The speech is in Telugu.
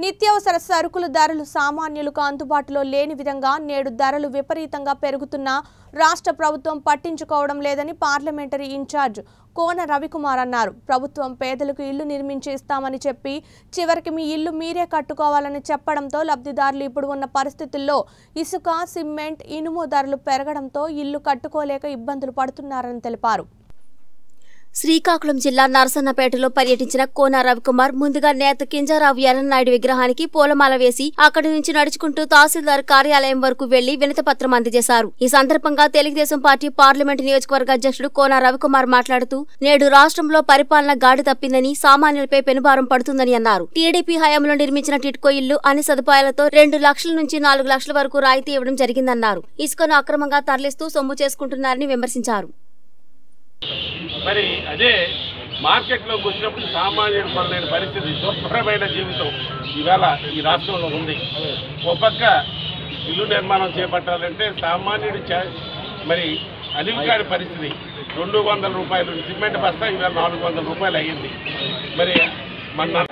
నిత్యావసర సరుకుల ధరలు సామాన్యులకు అందుబాటులో లేని విధంగా నేడు ధరలు విపరీతంగా పెరుగుతున్నా రాష్ట్ర ప్రభుత్వం పట్టించుకోవడం లేదని పార్లమెంటరీ ఇన్ఛార్జ్ కోన రవికుమార్ అన్నారు ప్రభుత్వం పేదలకు ఇల్లు నిర్మించి ఇస్తామని చెప్పి చివరికి మీ ఇల్లు మీరే కట్టుకోవాలని చెప్పడంతో లబ్ధిదారులు ఇప్పుడు ఉన్న పరిస్థితుల్లో ఇసుక సిమెంట్ ఇనుము ధరలు పెరగడంతో ఇల్లు కట్టుకోలేక ఇబ్బందులు పడుతున్నారని తెలిపారు శ్రీకాకుళం జిల్లా నరసన్నపేటలో పర్యటించిన కోన రవికుమార్ ముందుగా నేత కింజారావు ఎర్రన్నాయుడు విగ్రహానికి పూలమాల వేసి అక్కడి నుంచి నడుచుకుంటూ తహసీల్దార్ కార్యాలయం వరకు వెళ్లి వినతి పత్రం అందజేశారు ఈ సందర్భంగా తెలుగుదేశం పార్టీ పార్లమెంటు నియోజకవర్గ అధ్యక్షుడు కోన రవికుమార్ మాట్లాడుతూ నేడు రాష్ట్రంలో పరిపాలన గాడి తప్పిందని సామాన్యులపై పెనుభారం పడుతుందని అన్నారు టీడీపీ హయాంలో నిర్మించిన టిట్కో ఇల్లు అన్ని సదుపాయాలతో రెండు లక్షల నుంచి నాలుగు లక్షల వరకు రాయితీ ఇవ్వడం జరిగిందన్నారు ఇసుకను అక్రమంగా తరలిస్తూ సొమ్ము చేసుకుంటున్నారని విమర్శించారు మరి అదే మార్కెట్లోకి వచ్చినప్పుడు సామాన్యుడు పడలేని పరిస్థితి దుర్భరమైన జీవితం ఈవేళ ఈ రాష్ట్రంలో ఉంది ఒక పక్క ఇల్లు నిర్మాణం చేపట్టాలంటే సామాన్యుడి చే మరి అలివికాడి పరిస్థితి రెండు వందల రూపాయలు సిమెంట్ బస్తా ఈవేళ నాలుగు వందల రూపాయలు అయ్యింది మరి మన